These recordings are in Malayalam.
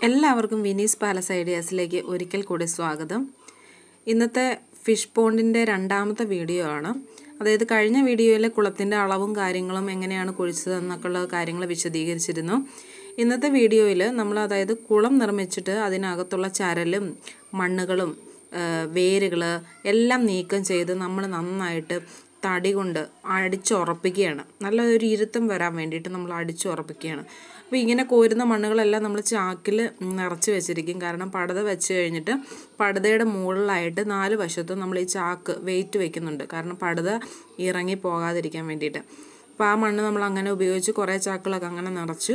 എല്ലാവർക്കും വിനീസ് പാലസ് ഐഡിയാസിലേക്ക് ഒരിക്കൽ കൂടി സ്വാഗതം ഇന്നത്തെ ഫിഷ് പോണ്ടിൻ്റെ രണ്ടാമത്തെ വീഡിയോ ആണ് അതായത് കഴിഞ്ഞ വീഡിയോയിൽ കുളത്തിൻ്റെ അളവും കാര്യങ്ങളും എങ്ങനെയാണ് കുഴിച്ചത് എന്നൊക്കെയുള്ള കാര്യങ്ങൾ വിശദീകരിച്ചിരുന്നു ഇന്നത്തെ വീഡിയോയിൽ നമ്മൾ അതായത് കുളം നിർമ്മിച്ചിട്ട് അതിനകത്തുള്ള ചരലും മണ്ണുകളും വേരുകൾ എല്ലാം നീക്കം ചെയ്ത് നമ്മൾ നന്നായിട്ട് തടി കൊണ്ട് അടിച്ചുറപ്പിക്കുകയാണ് നല്ലൊരു ഇരുത്തം വരാൻ വേണ്ടിയിട്ട് നമ്മൾ അടിച്ചുറപ്പിക്കുകയാണ് അപ്പോൾ ഇങ്ങനെ കോരുന്ന മണ്ണുകളെല്ലാം നമ്മൾ ചാക്കിൽ നിറച്ച് വെച്ചിരിക്കും കാരണം പടത വെച്ച് കഴിഞ്ഞിട്ട് പടതയുടെ മുകളിലായിട്ട് നാല് വശത്തും നമ്മൾ ഈ ചാക്ക് വെയിറ്റ് വെക്കുന്നുണ്ട് കാരണം പടത ഇറങ്ങി പോകാതിരിക്കാൻ വേണ്ടിയിട്ട് അപ്പോൾ ആ മണ്ണ് നമ്മൾ അങ്ങനെ ഉപയോഗിച്ച് കുറേ ചാക്കുകളൊക്കെ അങ്ങനെ നിറച്ചു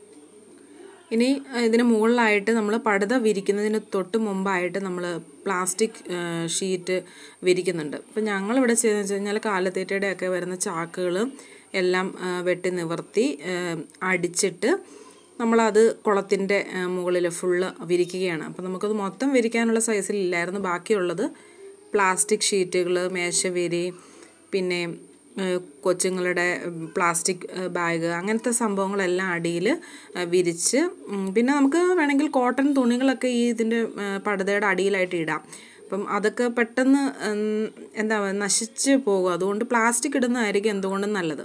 ഇനി ഇതിന് മുകളിലായിട്ട് നമ്മൾ പടുത വിരിക്കുന്നതിന് തൊട്ട് മുമ്പായിട്ട് നമ്മൾ പ്ലാസ്റ്റിക് ഷീറ്റ് വിരിക്കുന്നുണ്ട് അപ്പോൾ ഞങ്ങളിവിടെ ചെയ്തെന്ന് വെച്ച് കഴിഞ്ഞാൽ കാലത്തേറ്റയുടെ ഒക്കെ വരുന്ന ചാക്കുകൾ എല്ലാം വെട്ടി നിവർത്തി അടിച്ചിട്ട് നമ്മളത് കുളത്തിൻ്റെ മുകളിൽ ഫുള്ള് വിരിക്കുകയാണ് അപ്പോൾ നമുക്കത് മൊത്തം വിരിക്കാനുള്ള സൈസിലില്ലായിരുന്നു ബാക്കിയുള്ളത് പ്ലാസ്റ്റിക് ഷീറ്റുകൾ മേശവിരി പിന്നെ കൊച്ചുങ്ങളുടെ പ്ലാസ്റ്റിക് ബാഗ് അങ്ങനത്തെ സംഭവങ്ങളെല്ലാം അടിയിൽ വിരിച്ച് പിന്നെ നമുക്ക് വേണമെങ്കിൽ കോട്ടൺ തുണികളൊക്കെ ഈ ഇതിൻ്റെ പടുതയുടെ അടിയിലായിട്ട് ഇടാം അപ്പം അതൊക്കെ പെട്ടെന്ന് എന്താ നശിച്ച് പോകും അതുകൊണ്ട് പ്ലാസ്റ്റിക് ഇടുന്നതായിരിക്കും എന്തുകൊണ്ടും നല്ലത്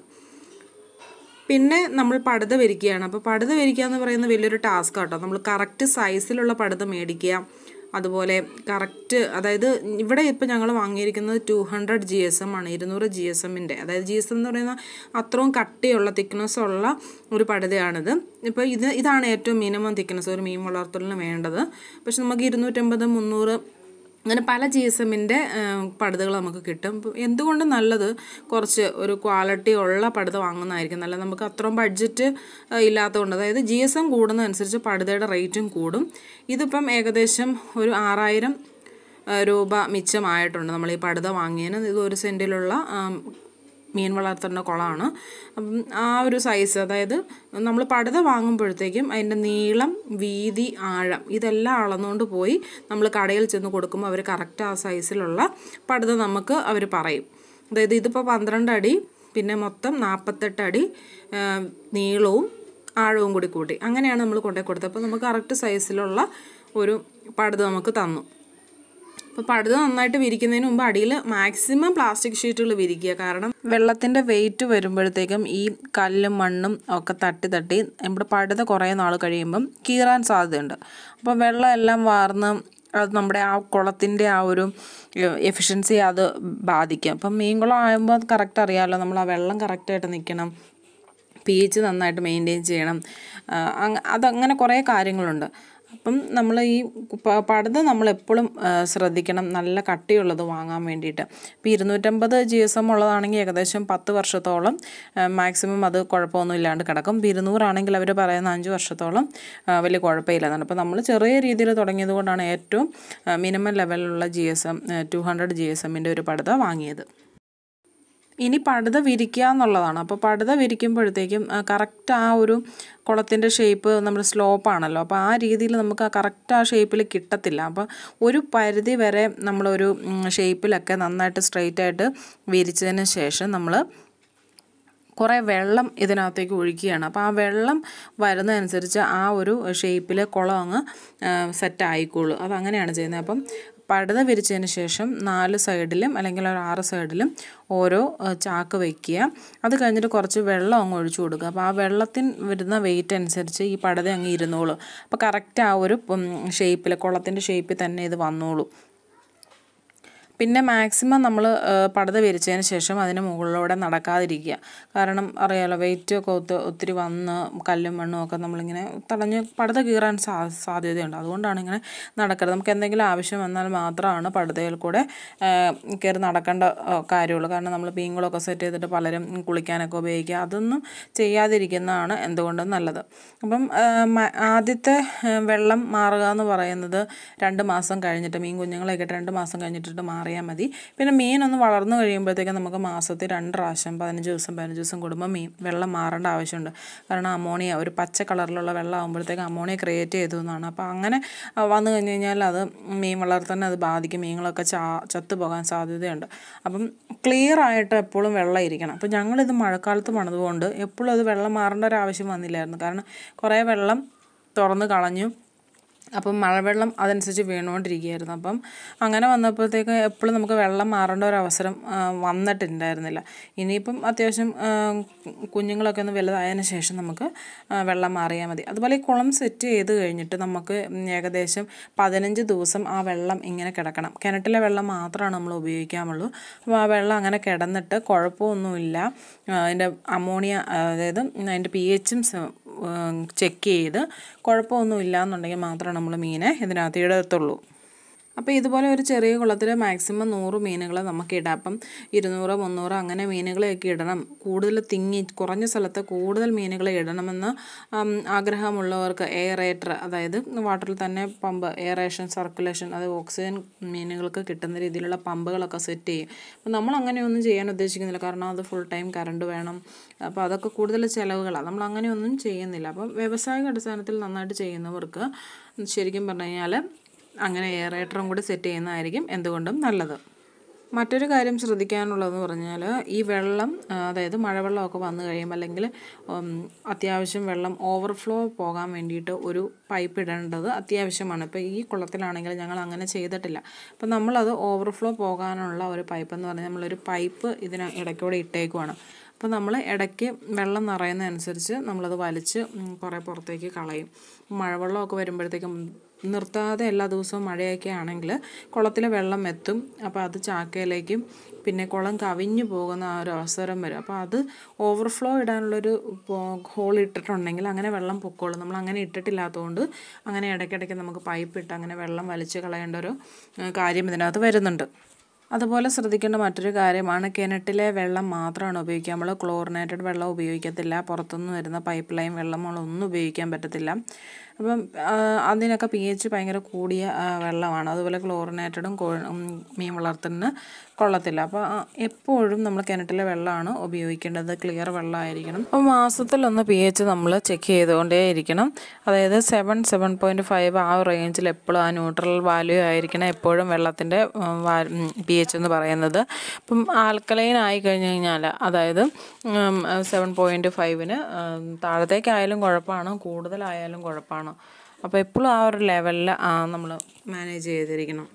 പിന്നെ നമ്മൾ പടുത വിരിക്കുകയാണ് അപ്പോൾ പടുത വിരിക്കുക എന്ന് പറയുന്നത് വലിയൊരു ടാസ്ക് കേട്ടോ നമ്മൾ കറക്റ്റ് സൈസിലുള്ള പടുത മേടിക്കുക അതുപോലെ കറക്റ്റ് അതായത് ഇവിടെ ഇപ്പോൾ ഞങ്ങൾ വാങ്ങിയിരിക്കുന്നത് two hundred G S M ആണ് ഇരുന്നൂറ് ജി എസ് എമ്മിൻ്റെ അതായത് ജി എസ് എം എന്ന് പറയുന്ന അത്രയും കട്ടിയുള്ള തിക്നെസ് ഉള്ള ഒരു പടുതയാണിത് ഇപ്പോൾ ഇത് ഇതാണ് ഏറ്റവും മിനിമം തിക്നെസ് ഒരു മീൻ വളർത്തലിന് വേണ്ടത് പക്ഷെ നമുക്ക് ഇരുന്നൂറ്റമ്പത് മുന്നൂറ് അങ്ങനെ പല ജി എസ് എമ്മിൻ്റെ പടുതകൾ നമുക്ക് കിട്ടും എന്തുകൊണ്ടും നല്ലത് കുറച്ച് ഒരു ക്വാളിറ്റി ഉള്ള പടുത വാങ്ങുന്നതായിരിക്കും നല്ലത് നമുക്ക് അത്രയും ബഡ്ജറ്റ് ഇല്ലാത്തതുകൊണ്ട് അതായത് ജി എസ് എം കൂടുന്നതനുസരിച്ച് പടുതയുടെ റേറ്റും കൂടും ഇതിപ്പം ഏകദേശം ഒരു ആറായിരം രൂപ മിച്ചമായിട്ടുണ്ട് നമ്മൾ ഈ പടുത വാങ്ങിയതിന് ഇത് ഒരു സെൻറ്റിലുള്ള മീൻ വളർത്തേണ്ട കുളമാണ് അപ്പം ആ ഒരു സൈസ് അതായത് നമ്മൾ പടുത വാങ്ങുമ്പോഴത്തേക്കും അതിൻ്റെ നീളം വീതി ആഴം ഇതെല്ലാം അളന്നുകൊണ്ട് പോയി നമ്മൾ കടയിൽ ചെന്ന് കൊടുക്കുമ്പോൾ അവർ കറക്റ്റ് ആ സൈസിലുള്ള പടുത നമുക്ക് അവർ പറയും അതായത് ഇതിപ്പോൾ പന്ത്രണ്ട് അടി പിന്നെ മൊത്തം നാൽപ്പത്തെട്ട് അടി നീളവും ആഴവും കൂടി കൂട്ടി അങ്ങനെയാണ് നമ്മൾ കൊണ്ടുപോയി കൊടുത്തത് അപ്പോൾ നമുക്ക് കറക്റ്റ് സൈസിലുള്ള ഒരു പടുത നമുക്ക് തന്നു അപ്പോൾ പടുത നന്നായിട്ട് വിരിക്കുന്നതിന് മുമ്പ് അടിയിൽ മാക്സിമം പ്ലാസ്റ്റിക് ഷീറ്റുകൾ വിരിക്കുക കാരണം വെള്ളത്തിൻ്റെ വെയിറ്റ് വരുമ്പോഴത്തേക്കും ഈ കല്ലും മണ്ണും ഒക്കെ തട്ടി തട്ടി നമ്മുടെ പടുത കുറേ നാൾ കഴിയുമ്പം കീറാൻ സാധ്യതയുണ്ട് അപ്പോൾ വെള്ളം എല്ലാം വാർന്ന് അത് നമ്മുടെ ആ കുളത്തിൻ്റെ ആ ഒരു എഫിഷ്യൻസി അത് ബാധിക്കും അപ്പം മീൻകുളം ആകുമ്പോൾ അത് കറക്റ്റ് അറിയാമല്ലോ നമ്മൾ ആ വെള്ളം കറക്റ്റായിട്ട് നിൽക്കണം പി എച്ച് നന്നായിട്ട് മെയിൻറ്റെയിൻ ചെയ്യണം അതങ്ങനെ കുറേ കാര്യങ്ങളുണ്ട് അപ്പം നമ്മൾ ഈ പടുത നമ്മളെപ്പോഴും ശ്രദ്ധിക്കണം നല്ല കട്ടിയുള്ളത് വാങ്ങാൻ വേണ്ടിയിട്ട് ഇപ്പോൾ ഇരുന്നൂറ്റമ്പത് ജി എസ് എം ഉള്ളതാണെങ്കിൽ ഏകദേശം പത്ത് വർഷത്തോളം മാക്സിമം അത് കുഴപ്പമൊന്നും ഇല്ലാണ്ട് കിടക്കും ഇപ്പോൾ ഇരുന്നൂറാണെങ്കിൽ അവർ പറയുന്ന അഞ്ച് വർഷത്തോളം വലിയ കുഴപ്പമില്ലെന്നാണ് അപ്പോൾ നമ്മൾ ചെറിയ രീതിയിൽ തുടങ്ങിയത് കൊണ്ടാണ് ഏറ്റവും മിനിമം ലെവലിലുള്ള G S M two hundred G S എമ്മിൻ്റെ ഒരു പടുത വാങ്ങിയത് ഇനി പടുത വിരിക്കുക എന്നുള്ളതാണ് അപ്പോൾ പടുത വിരിക്കുമ്പോഴത്തേക്കും കറക്റ്റ് ആ ഒരു കുളത്തിൻ്റെ ഷേപ്പ് നമ്മൾ സ്ലോപ്പാണല്ലോ അപ്പോൾ ആ രീതിയിൽ നമുക്ക് ആ കറക്റ്റ് ആ ഷേപ്പിൽ കിട്ടത്തില്ല അപ്പോൾ ഒരു പരിധി വരെ നമ്മളൊരു ഷേപ്പിലൊക്കെ നന്നായിട്ട് സ്ട്രെയിറ്റ് ആയിട്ട് വിരിച്ചതിന് ശേഷം നമ്മൾ കുറേ വെള്ളം ഇതിനകത്തേക്ക് ഒഴിക്കുകയാണ് അപ്പോൾ ആ വെള്ളം വരുന്നതനുസരിച്ച് ആ ഒരു ഷേപ്പിൽ കുളം അങ്ങ് സെറ്റ് ആയിക്കോളൂ അതങ്ങനെയാണ് ചെയ്യുന്നത് അപ്പം പടുത വിരിച്ചതിന് ശേഷം നാല് സൈഡിലും അല്ലെങ്കിൽ ഒരു ആറ് സൈഡിലും ഓരോ ചാക്ക് വയ്ക്കുക അത് കഴിഞ്ഞിട്ട് കുറച്ച് വെള്ളം അങ്ങ് ഒഴിച്ചു കൊടുക്കുക അപ്പോൾ ആ വെള്ളത്തിന് വരുന്ന വെയിറ്റ് അനുസരിച്ച് ഈ പടുത അങ്ങ് ഇരുന്നോളൂ അപ്പോൾ കറക്റ്റ് ആ ഒരു ഷേപ്പിൽ കുളത്തിൻ്റെ ഷേപ്പിൽ തന്നെ ഇത് വന്നോളൂ പിന്നെ മാക്സിമം നമ്മൾ പടുത വിരിച്ചതിന് ശേഷം അതിന് മുകളിലൂടെ നടക്കാതിരിക്കുക കാരണം അറിയാലോ വെയിറ്റ് ഒക്കെ ഒത്ത് ഒത്തിരി വന്ന് കല്ലും മണ്ണും ഒക്കെ നമ്മളിങ്ങനെ തടഞ്ഞ് പടുത കീറാൻ സാ സാധ്യതയുണ്ട് അതുകൊണ്ടാണ് ഇങ്ങനെ നടക്കരുത് നമുക്ക് എന്തെങ്കിലും ആവശ്യം വന്നാൽ മാത്രമാണ് പടുതയിൽ കൂടെ കയറി നടക്കേണ്ട കാര്യമുള്ളൂ കാരണം നമ്മൾ പീങ്കുളമൊക്കെ സെറ്റ് ചെയ്തിട്ട് പലരും കുളിക്കാനൊക്കെ ഉപയോഗിക്കുക അതൊന്നും ചെയ്യാതിരിക്കുന്നതാണ് എന്തുകൊണ്ടും നല്ലത് അപ്പം ആദ്യത്തെ വെള്ളം മാറുക എന്ന് പറയുന്നത് രണ്ട് മാസം കഴിഞ്ഞിട്ട് മീൻ കുഞ്ഞുങ്ങളെയൊക്കെ രണ്ട് മാസം കഴിഞ്ഞിട്ട് മാറി മാറിയാൽ മതി പിന്നെ മീൻ ഒന്ന് വളർന്നു കഴിയുമ്പോഴത്തേക്കും നമുക്ക് മാസത്തിൽ രണ്ട് പ്രാവശ്യം പതിനഞ്ച് ദിവസം പതിനഞ്ച് ദിവസം കൂടുമ്പോൾ മീൻ വെള്ളം മാറേണ്ട ആവശ്യമുണ്ട് കാരണം അമോണിയ ഒരു പച്ച കളറിലുള്ള വെള്ളം ആകുമ്പോഴത്തേക്കും അമോണിയ ക്രിയേറ്റ് ചെയ്തു എന്നാണ് അപ്പോൾ അങ്ങനെ വന്നു കഴിഞ്ഞ് കഴിഞ്ഞാൽ അത് മീൻ വളർത്തലിനെ അത് ബാധിക്കും മീനുകളൊക്കെ ചാ ചത്തു പോകാൻ സാധ്യതയുണ്ട് അപ്പം ക്ലിയർ ആയിട്ട് എപ്പോഴും വെള്ളം ഇരിക്കണം അപ്പോൾ ഞങ്ങളിത് മഴക്കാലത്ത് പണിതുകൊണ്ട് എപ്പോഴും അത് വെള്ളം മാറേണ്ട ഒരു ആവശ്യം വന്നില്ലായിരുന്നു കാരണം കുറേ വെള്ളം തുറന്ന് കളഞ്ഞു അപ്പം മഴവെള്ളം അതനുസരിച്ച് വീണുകൊണ്ടിരിക്കുകയായിരുന്നു അപ്പം അങ്ങനെ വന്നപ്പോഴത്തേക്ക് എപ്പോഴും നമുക്ക് വെള്ളം മാറേണ്ട ഒരു അവസരം ആ, വന്നിട്ടുണ്ടായിരുന്നില്ല ഇനിയിപ്പം അത്യാവശ്യം ആ, കുഞ്ഞുങ്ങളൊക്കെ ഒന്ന് വലുതായതിനു ശേഷം നമുക്ക് ആ, വെള്ളം മാറിയാൽ മതി അതുപോലെ ഈ കുളം സെറ്റ് ചെയ്ത് കഴിഞ്ഞിട്ട് നമുക്ക് ഏകദേശം പതിനഞ്ച് ദിവസം ആ വെള്ളം ഇങ്ങനെ കിടക്കണം കിണറ്റിലെ വെള്ളം മാത്രമാണ് നമ്മൾ ഉപയോഗിക്കാമുള്ളൂ അപ്പോൾ ആ വെള്ളം അങ്ങനെ കിടന്നിട്ട് കുഴപ്പമൊന്നുമില്ല ആ, അതിൻ്റെ അമോണിയ അതായത് അതിൻ്റെ പി എച്ചും ചെക്ക് ചെയ്ത് കുഴപ്പമൊന്നുമില്ല എന്നുണ്ടെങ്കിൽ മാത്രമേ നമ്മൾ മീനെ ഇതിനകത്ത് ഇടത്തുള്ളൂ അപ്പോൾ ഇതുപോലെ ഒരു ചെറിയ കുളത്തിൽ മാക്സിമം നൂറ് മീനുകൾ നമുക്ക് ഇടാം അപ്പം ഇരുന്നൂറ് മുന്നൂറ് അങ്ങനെ മീനുകളെയൊക്കെ ഇടണം കൂടുതൽ തിങ്ങി കുറഞ്ഞ സ്ഥലത്ത് കൂടുതൽ മീനുകളെ ഇടണമെന്ന് ഉം, ആഗ്രഹമുള്ളവർക്ക് എയറേറ്റർ അതായത് വാട്ടറിൽ തന്നെ പമ്പ് എയറേഷൻ സർക്കുലേഷൻ അത് ഓക്സിജൻ മീനുകൾക്ക് കിട്ടുന്ന രീതിയിലുള്ള പമ്പുകളൊക്കെ സെറ്റ് ചെയ്യും അപ്പോൾ നമ്മൾ അങ്ങനെയൊന്നും ചെയ്യാൻ ഉദ്ദേശിക്കുന്നില്ല കാരണം അത് ഫുൾ ടൈം കറണ്ട് വേണം അപ്പോൾ അതൊക്കെ കൂടുതൽ ചിലവുകളാണ് നമ്മൾ അങ്ങനെയൊന്നും ചെയ്യുന്നില്ല അപ്പം വ്യാവസായിക അടിസ്ഥാനത്തിൽ നന്നായിട്ട് ചെയ്യുന്നവർക്ക് ശരിക്കും പറഞ്ഞു കഴിഞ്ഞാൽ അങ്ങനെ എയറേറ്ററും കൂടി സെറ്റ് ചെയ്യുന്നതായിരിക്കും എന്തുകൊണ്ടും നല്ലത് മറ്റൊരു കാര്യം ശ്രദ്ധിക്കാനുള്ളതെന്ന് പറഞ്ഞാൽ ഈ വെള്ളം ആ, അതായത് മഴവെള്ളമൊക്കെ വന്നു കഴിയുമ്പോൾ അല്ലെങ്കിൽ ഉം, അത്യാവശ്യം വെള്ളം ഓവർഫ്ലോ പോകാൻ വേണ്ടിയിട്ട് ഒരു പൈപ്പ് ഇടേണ്ടത് അത്യാവശ്യമാണ് ഇപ്പോൾ ഈ കുളത്തിലാണെങ്കിൽ ഞങ്ങൾ അങ്ങനെ ചെയ്തിട്ടില്ല അപ്പോൾ നമ്മളത് ഓവർഫ്ലോ പോകാനുള്ള ഒരു പൈപ്പ് എന്ന് പറഞ്ഞാൽ നമ്മളൊരു പൈപ്പ് ഇതിന് ഇടയ്ക്കൂടെ ഇട്ടേക്കുവാണ് അപ്പോൾ നമ്മൾ ഇടയ്ക്ക് വെള്ളം നിറയുന്നതനുസരിച്ച് നമ്മളത് വലിച്ച് ഉം, കുറേ പുറത്തേക്ക് കളയും മഴവെള്ളമൊക്കെ വരുമ്പോഴത്തേക്കും നിർത്താതെ എല്ലാ ദിവസവും മഴയൊക്കെ ആണെങ്കിൽ കുളത്തിലെ വെള്ളം എത്തും അപ്പോൾ അത് ചാക്കയിലേക്കും പിന്നെ കുളം കവിഞ്ഞു പോകുന്ന ആ ഒരു അവസരം വരും അപ്പോൾ അത് ഓവർഫ്ലോ ഇടാനുള്ളൊരു ഹോൾ ഇട്ടിട്ടുണ്ടെങ്കിൽ അങ്ങനെ വെള്ളം പൊക്കോളും നമ്മൾ അങ്ങനെ ഇട്ടിട്ടില്ലാത്തതുകൊണ്ട് അങ്ങനെ ഇടയ്ക്കിടയ്ക്ക് നമുക്ക് പൈപ്പ് ഇട്ട് അങ്ങനെ വെള്ളം വലിച്ച് കളയേണ്ട ഒരു ഏഹ്, കാര്യം ഇതിനകത്ത് വരുന്നുണ്ട് അതുപോലെ ശ്രദ്ധിക്കേണ്ട മറ്റൊരു കാര്യമാണ് കിണറ്റിലെ വെള്ളം മാത്രമാണ് ഉപയോഗിക്കുക നമ്മൾ ക്ലോറിനേറ്റഡ് വെള്ളം ഉപയോഗിക്കത്തില്ല പുറത്തുനിന്ന് വരുന്ന പൈപ്പ് ലൈൻ വെള്ളങ്ങളൊന്നും ഉപയോഗിക്കാൻ പറ്റത്തില്ല അപ്പം ആ, അതിനൊക്കെ പി എച്ച് ഭയങ്കര കൂടിയ ആ, വെള്ളമാണ് അതുപോലെ ക്ലോറിനേറ്റഡും കോ ഉം, മീൻ വളർത്തുന്നതിന് കൊള്ളത്തില്ല അപ്പോൾ ആ, എപ്പോഴും നമ്മൾ കിണറ്റിലെ വെള്ളമാണ് ഉപയോഗിക്കേണ്ടത് ക്ലിയർ വെള്ളമായിരിക്കണം അപ്പോൾ മാസത്തിലൊന്ന് പി എച്ച് നമ്മൾ ചെക്ക് ചെയ്തുകൊണ്ടേ ഇരിക്കണം അതായത് സെവൻ സെവൻ പോയിൻറ്റ് ഫൈവ് ആ റേഞ്ചിൽ എപ്പോഴും ആ ന്യൂട്രൽ വാല്യൂ ആയിരിക്കണം എപ്പോഴും വെള്ളത്തിൻ്റെ പി എച്ച് എന്ന് പറയുന്നത് ഇപ്പം ആൽക്കലൈൻ ആയി കഴിഞ്ഞ് കഴിഞ്ഞാൽ അതായത് സെവൻ പോയിൻറ്റ് ഫൈവിന് താഴത്തേക്കായാലും കുഴപ്പമാണ് കൂടുതലായാലും കുഴപ്പമാണ് അപ്പോൾ എപ്പോഴും ആ ഒരു ലെവലിൽ നമ്മൾ മാനേജ് ചെയ്തിരിക്കണം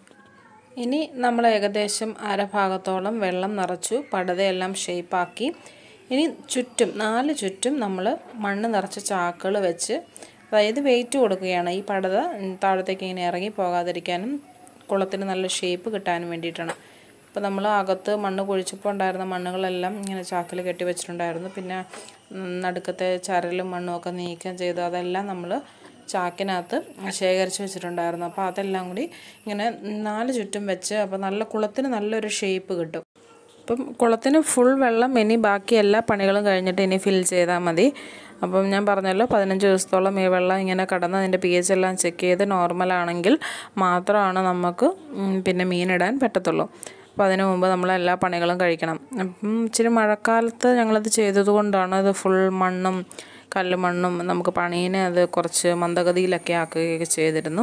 ഇനി നമ്മൾ ഏകദേശം അരഭാഗത്തോളം വെള്ളം നിറച്ചു പടതയെല്ലാം ഷേപ്പാക്കി ഇനി ചുറ്റും നാല് ചുറ്റും നമ്മൾ മണ്ണ് നിറച്ച ചാക്കുകൾ വെച്ച് അതായത് വെയിറ്റ് കൊടുക്കുകയാണ് ഈ പടത ഉം, താഴത്തേക്ക് ഇങ്ങനെ ഇറങ്ങി പോകാതിരിക്കാനും കുളത്തിന് നല്ല ഷേപ്പ് കിട്ടാനും വേണ്ടിയിട്ടാണ് അപ്പോൾ നമ്മൾ അകത്ത് മണ്ണ് കുഴിച്ചപ്പോൾ ഉണ്ടായിരുന്ന മണ്ണുകളെല്ലാം ഇങ്ങനെ ചാക്കിൽ കെട്ടി വെച്ചിട്ടുണ്ടായിരുന്നു പിന്നെ ഉം, നടുക്കത്തെ ചരലും മണ്ണും ഒക്കെ നീക്കം ചെയ്ത് അതെല്ലാം നമ്മൾ ചാക്കിനകത്ത് ശേഖരിച്ച് വെച്ചിട്ടുണ്ടായിരുന്നു അപ്പോൾ അതെല്ലാം കൂടി ഇങ്ങനെ നാല് ചുറ്റും വെച്ച് അപ്പോൾ നല്ല കുളത്തിന് നല്ലൊരു ഷേപ്പ് കിട്ടും അപ്പം കുളത്തിന് ഫുൾ വെള്ളം ഇനി ബാക്കി എല്ലാ പണികളും കഴിഞ്ഞിട്ട് ഇനി ഫിൽ ചെയ്താൽ മതി അപ്പം ഞാൻ പറഞ്ഞല്ലോ പതിനഞ്ച് ദിവസത്തോളം ഈ വെള്ളം ഇങ്ങനെ കടന്ന് അതിൻ്റെ പി എച്ച് എല്ലാം ചെക്ക് ചെയ്ത് നോർമലാണെങ്കിൽ മാത്രമാണ് നമുക്ക് ഉം, പിന്നെ മീനിടാൻ പറ്റത്തുള്ളൂ അപ്പോൾ അതിന് മുമ്പ് നമ്മൾ എല്ലാ പണികളും കഴിക്കണം അപ്പം ഇച്ചിരി മഴക്കാലത്ത് ഞങ്ങളത് ചെയ്തത് കൊണ്ടാണ് അത് ഫുൾ മണ്ണും കല്ലുമണ്ണും നമുക്ക് പണീനെ അത് കുറച്ച് മന്ദഗതിയിലൊക്കെ ആക്കുകയൊക്കെ ചെയ്തിരുന്നു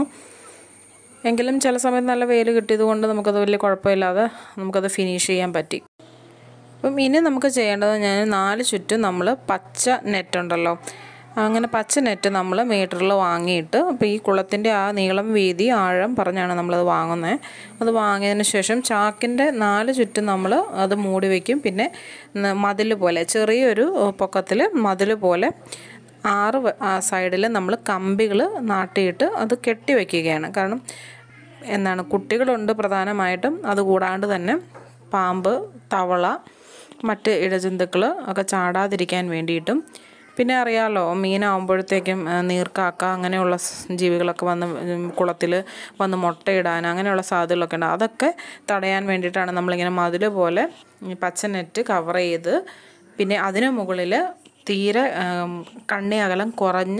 എങ്കിലും ചില സമയത്ത് നല്ല വെയിൽ കിട്ടിയത് കൊണ്ട് നമുക്കത് വലിയ കുഴപ്പമില്ലാതെ നമുക്കത് ഫിനിഷ് ചെയ്യാൻ പറ്റി അപ്പം ഇനി നമുക്ക് ചെയ്യേണ്ടത് ഞാൻ നാല് ചുറ്റും നമ്മൾ പച്ച നെറ്റ് ഉണ്ടല്ലോ അങ്ങനെ പച്ച നെറ്റ് നമ്മൾ മീറ്ററിൽ വാങ്ങിയിട്ട് അപ്പോൾ ഈ കുളത്തിൻ്റെ ആ നീളം വീതി ആഴം പറഞ്ഞാണ് നമ്മളത് വാങ്ങുന്നത് അത് വാങ്ങിയതിന് ശേഷം ചാക്കിൻ്റെ നാല് ചുറ്റും നമ്മൾ അത് മൂടി വയ്ക്കും പിന്നെ മതിൽ പോലെ ചെറിയൊരു പൊക്കത്തിൽ മതിൽ പോലെ ആറ് സൈഡിൽ നമ്മൾ കമ്പികൾ നാട്ടിയിട്ട് അത് കെട്ടി വയ്ക്കുകയാണ് കാരണം എന്താണ് കുട്ടികളുണ്ട് പ്രധാനമായിട്ടും അതുകൂടാണ്ട് തന്നെ പാമ്പ് തവള മറ്റ് ഇഴജന്തുക്കൾ ഒക്കെ ചാടാതിരിക്കാൻ വേണ്ടിയിട്ടും പിന്നെ അറിയാമല്ലോ മീനാകുമ്പോഴത്തേക്കും ആ, നീർക്കാക്ക അങ്ങനെയുള്ള സ് ജീവികളൊക്കെ വന്ന് കുളത്തിൽ വന്ന് മുട്ടയിടാൻ അങ്ങനെയുള്ള സാധ്യതകളൊക്കെ ഉണ്ട് അതൊക്കെ തടയാൻ വേണ്ടിയിട്ടാണ് നമ്മളിങ്ങനെ മതിൽ പോലെ ഈ പച്ച നെറ്റ് കവർ ചെയ്ത് പിന്നെ അതിന് മുകളിൽ തീരെ ആം, കണ്ണി അകലം കുറഞ്ഞ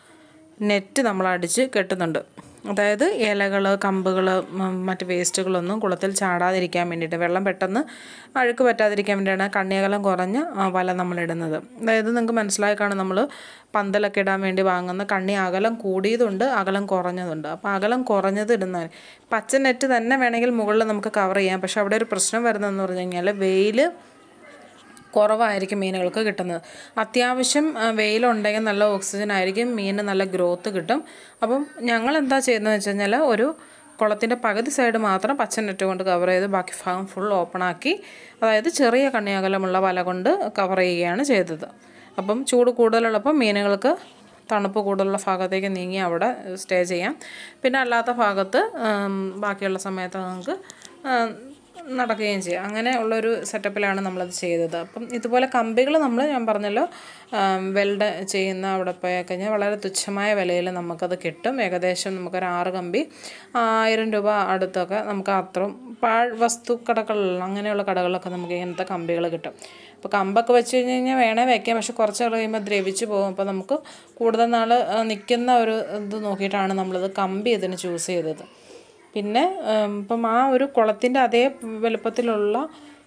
നെറ്റ് നമ്മൾ അടിച്ച് കെട്ടുന്നുണ്ട് അതായത് ഇലകൾ കമ്പുകൾ മറ്റ് വേസ്റ്റുകളൊന്നും കുളത്തിൽ ചാടാതിരിക്കാൻ വേണ്ടിയിട്ട് വെള്ളം പെട്ടെന്ന് അഴുക്ക് പറ്റാതിരിക്കാൻ വേണ്ടിയാണ് കണ്ണിയകലം കുറഞ്ഞ ആ, വല നമ്മളിടുന്നത് അതായത് നിങ്ങൾക്ക് മനസ്സിലായി കാണും നമ്മൾ പന്തലൊക്കെ ഇടാൻ വേണ്ടി വാങ്ങുന്ന കണ്ണി അകലം കൂടിയതുണ്ട് അകലം കുറഞ്ഞതുണ്ട് അപ്പോൾ അകലം കുറഞ്ഞത് ഇടുന്ന പച്ച നെറ്റ് തന്നെ വേണമെങ്കിൽ മുകളിൽ നമുക്ക് കവർ ചെയ്യാം പക്ഷെ അവിടെ ഒരു പ്രശ്നം വരുന്നതെന്ന് പറഞ്ഞു കഴിഞ്ഞാൽ വെയിൽ കുറവായിരിക്കും മീനുകൾക്ക് കിട്ടുന്നത് അത്യാവശ്യം ആ, വെയിലുണ്ടെങ്കിൽ നല്ല ഓക്സിജൻ ആയിരിക്കും മീനിന് നല്ല ഗ്രോത്ത് കിട്ടും അപ്പം ഞങ്ങൾ എന്താ ചെയ്യുന്നത് വെച്ച് കഴിഞ്ഞാൽ ഒരു കുളത്തിൻ്റെ പകുതി സൈഡ് മാത്രം പച്ച നെറ്റ് കൊണ്ട് കവർ ചെയ്ത് ബാക്കി ഭാഗം ഫുൾ ഓപ്പൺ ആക്കി അതായത് ചെറിയ കണ്ണിയകലമുള്ള വല കൊണ്ട് കവർ ചെയ്യുകയാണ് ചെയ്തത് അപ്പം ചൂട് കൂടുതലുള്ളപ്പോൾ മീനുകൾക്ക് തണുപ്പ് കൂടുതലുള്ള ഭാഗത്തേക്ക് നീങ്ങി അവിടെ സ്റ്റേ ചെയ്യാം പിന്നെ അല്ലാത്ത ഭാഗത്ത് ഉം, ബാക്കിയുള്ള സമയത്ത് നമുക്ക് ഉം, നടക്കുകയും ചെയ്യാം അങ്ങനെ ഉള്ളൊരു സെറ്റപ്പിലാണ് നമ്മളത് ചെയ്തത് അപ്പം ഇതുപോലെ കമ്പികൾ നമ്മൾ ഞാൻ പറഞ്ഞല്ലോ വെൽഡ് ചെയ്യുന്ന അവിടെ പോയി കഴിഞ്ഞാൽ വളരെ തുച്ഛമായ വിലയിൽ നമുക്കത് കിട്ടും ഏകദേശം നമുക്കൊരു ആറ് കമ്പി ആയിരം രൂപ അടുത്തൊക്കെ നമുക്ക് അത്രയും പാഴ് വസ്തു കടകളിൽ അങ്ങനെയുള്ള കടകളിലൊക്കെ നമുക്ക് ഇങ്ങനത്തെ കമ്പികൾ കിട്ടും അപ്പോൾ കമ്പൊക്കെ വെച്ച് കഴിഞ്ഞ് കഴിഞ്ഞാൽ വേണേ വയ്ക്കാം പക്ഷെ കുറച്ച് നാൾ കഴിയുമ്പോൾ ദ്രവിച്ച് പോകും അപ്പോൾ നമുക്ക് കൂടുതൽ നാൾ നിൽക്കുന്ന ഒരു ഇത് നോക്കിയിട്ടാണ് നമ്മളിത് കമ്പി ഇതിന് ചൂസ് ചെയ്തത് പിന്നെ ഉം, ഇപ്പം ആ ഒരു കുളത്തിൻ്റെ അതേ വലുപ്പത്തിലുള്ള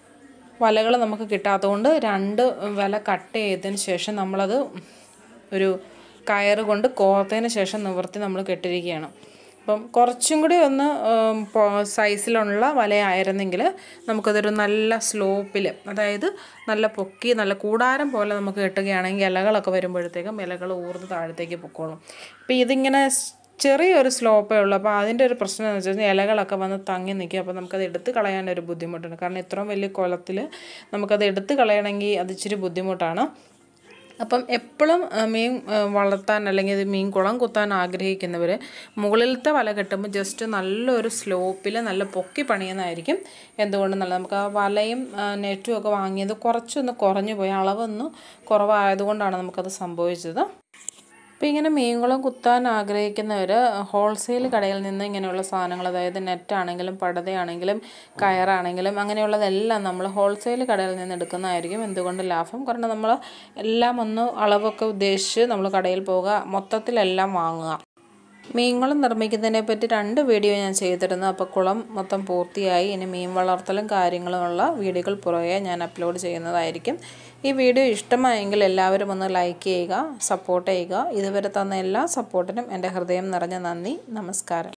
വലകൾ നമുക്ക് കിട്ടാത്തതുകൊണ്ട് രണ്ട് വല കട്ട് ചെയ്തതിന് ശേഷം നമ്മളത് ഒരു കയറ് കൊണ്ട് കോർത്തതിന് ശേഷം നിവർത്തി നമ്മൾ കെട്ടിരിക്കുകയാണ് അപ്പം കുറച്ചും കൂടി ഒന്ന് ഉം, പോ- സൈസിലുള്ള വലയായിരുന്നെങ്കിൽ നമുക്കതൊരു നല്ല സ്ലോപ്പിൽ അതായത് നല്ല പൊക്കി നല്ല കൂടാരം പോലെ നമുക്ക് കെട്ടുകയാണെങ്കിൽ ഇലകളൊക്കെ വരുമ്പോഴത്തേക്കും ഇലകൾ ഊർന്ന് താഴത്തേക്ക് പൊക്കോളും അപ്പോൾ ഇതിങ്ങനെ സ് ചെറിയൊരു സ്ലോപ്പേ ഉള്ളൂ അപ്പോൾ അതിൻ്റെ ഒരു പ്രശ്നം എന്ന് വെച്ച് കഴിഞ്ഞാൽ ഇലകളൊക്കെ വന്ന് തങ്ങി നിൽക്കും അപ്പോൾ നമുക്കത് എടുത്ത് കളയാനൊരു ബുദ്ധിമുട്ടുണ്ട് കാരണം ഇത്രയും വലിയ കുളത്തിൽ നമുക്കത് എടുത്ത് കളയണമെങ്കിൽ അത് ഇച്ചിരി ബുദ്ധിമുട്ടാണ് അപ്പം എപ്പോഴും മീൻ ആ, വളർത്താൻ അല്ലെങ്കിൽ ഇത് മീൻ കുളം കുത്താൻ ആഗ്രഹിക്കുന്നവർ മുകളിലത്തെ വല കെട്ടുമ്പോൾ ജസ്റ്റ് നല്ലൊരു സ്ലോപ്പിൽ നല്ല പൊക്കി പണിയുന്നതായിരിക്കും എന്തുകൊണ്ടും നല്ല നമുക്ക് ആ വലയും ആ, നെറ്റും ഒക്കെ വാങ്ങിയത് കുറച്ചൊന്ന് കുറഞ്ഞു പോയി അളവൊന്ന് കുറവായതുകൊണ്ടാണ് നമുക്കത് സംഭവിച്ചത് അപ്പോൾ ഇങ്ങനെ മീൻകുളം കുത്താൻ ആഗ്രഹിക്കുന്നവർ ഹോൾസെയിൽ കടയിൽ നിന്ന് ഇങ്ങനെയുള്ള സാധനങ്ങൾ അതായത് നെറ്റാണെങ്കിലും പടതയാണെങ്കിലും കയറാണെങ്കിലും അങ്ങനെയുള്ളതെല്ലാം നമ്മൾ ഹോൾസെയിൽ കടയിൽ നിന്ന് എടുക്കുന്നതായിരിക്കും എന്തുകൊണ്ട് ലാഭം കാരണം നമ്മൾ എല്ലാം ഒന്ന് അളവൊക്കെ ഉദ്ദേശിച്ച് നമ്മൾ കടയിൽ പോവുക മൊത്തത്തിലെല്ലാം വാങ്ങുക മീൻകുളം നിർമ്മിക്കുന്നതിനെ പറ്റി രണ്ട് വീഡിയോ ഞാൻ ചെയ്തിരുന്നു അപ്പോൾ കുളം മൊത്തം പൂർത്തിയായി ഇനി മീൻ വളർത്തലും കാര്യങ്ങളുമുള്ള വീഡിയോകൾ പുറകെ ഞാൻ അപ്ലോഡ് ചെയ്യുന്നതായിരിക്കും ഈ വീഡിയോ ഇഷ്ടമായെങ്കിൽ എല്ലാവരും ഒന്ന് ലൈക്ക് ചെയ്യുക സപ്പോർട്ട് ചെയ്യുക ഇതുവരെ തന്ന എല്ലാ സപ്പോർട്ടിനും എൻ്റെ ഹൃദയം നിറഞ്ഞ നന്ദി നമസ്കാരം